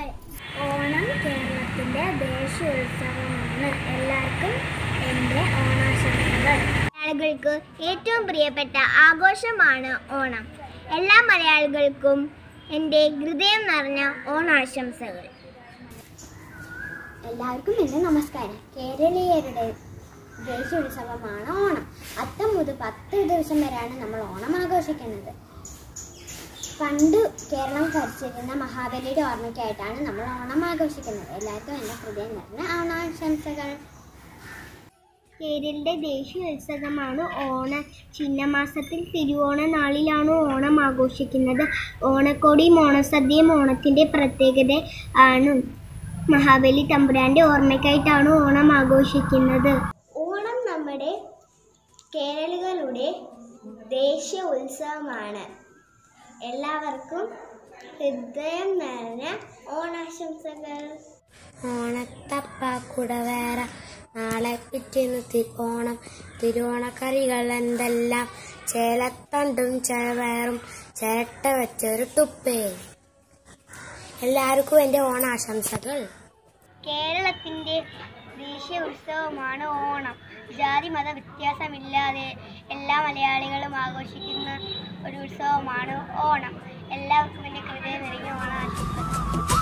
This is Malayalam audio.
നമസ്കാരം ഓണം കേരളത്തിൻ്റെ ദേശീയോത്സവമാണ് എല്ലാവർക്കും എൻ്റെ ഓണാശംസകൾ മലയാളികൾക്ക് ഏറ്റവും പ്രിയപ്പെട്ട ആഘോഷമാണ് ഓണം എല്ലാ മലയാളികൾക്കും എൻ്റെ ഹൃദയം നിറഞ്ഞ ഓണാശംസകൾ എല്ലാവർക്കും എൻ്റെ നമസ്കാരം കേരളീയരുടെ ദേശീയോത്സവമാണ് ഓണം അത്തം മുതൽ പത്ത് ദിവസം വരെയാണ് നമ്മൾ ഓണം ആഘോഷിക്കുന്നത് പണ്ട് കേരളം ഭരിച്ചിരുന്ന മഹാബലിയുടെ ഓർമ്മയ്ക്കായിട്ടാണ് നമ്മൾ ഓണം ആഘോഷിക്കുന്നത് എല്ലാവർക്കും എൻ്റെ ഹൃദയം നിറഞ്ഞ ഓണാശംസകൾ കേരളയുടെ ദേശീയോത്സവമാണ് ഓണം ചിങ്ങമാസത്തിൽ തിരുവോണ നാളിലാണ് ഓണം ആഘോഷിക്കുന്നത് ഓണക്കോടിയും ഓണസദ്യയും ഓണത്തിൻ്റെ പ്രത്യേകത ആണ് മഹാബലി തമ്പുരാന്റെ ഓർമ്മയ്ക്കായിട്ടാണ് ഓണം ആഘോഷിക്കുന്നത് ഓണം നമ്മുടെ കേരളികളുടെ ദേശീയ ഉത്സവമാണ് എല്ലാവർക്കും ഹൃദയം നിറഞ്ഞ ഓണാശംസകൾ ഓണത്തപ്പ കുടവേറ നാളെ പിറ്റേന്ന് തിരുവോണം തിരുവോണക്കറികൾ എന്തെല്ലാം ചേലത്തണ്ടും ചെവയറും ചേട്ട വെച്ചൊരു തുപ്പേരി എല്ലാവർക്കും എൻ്റെ ഓണാശംസകൾ കേരളത്തിൻ്റെ ദേശീയ ഉത്സവമാണ് ഓണം ജാതി മത വ്യത്യാസമില്ലാതെ എല്ലാ മലയാളികളും ആഘോഷിക്കുന്ന ഒരു ഉത്സവമാണ് ഓണം എല്ലാവർക്കും എൻ്റെ ഹൃദയം നിറഞ്ഞ ഓണാശംസകൾ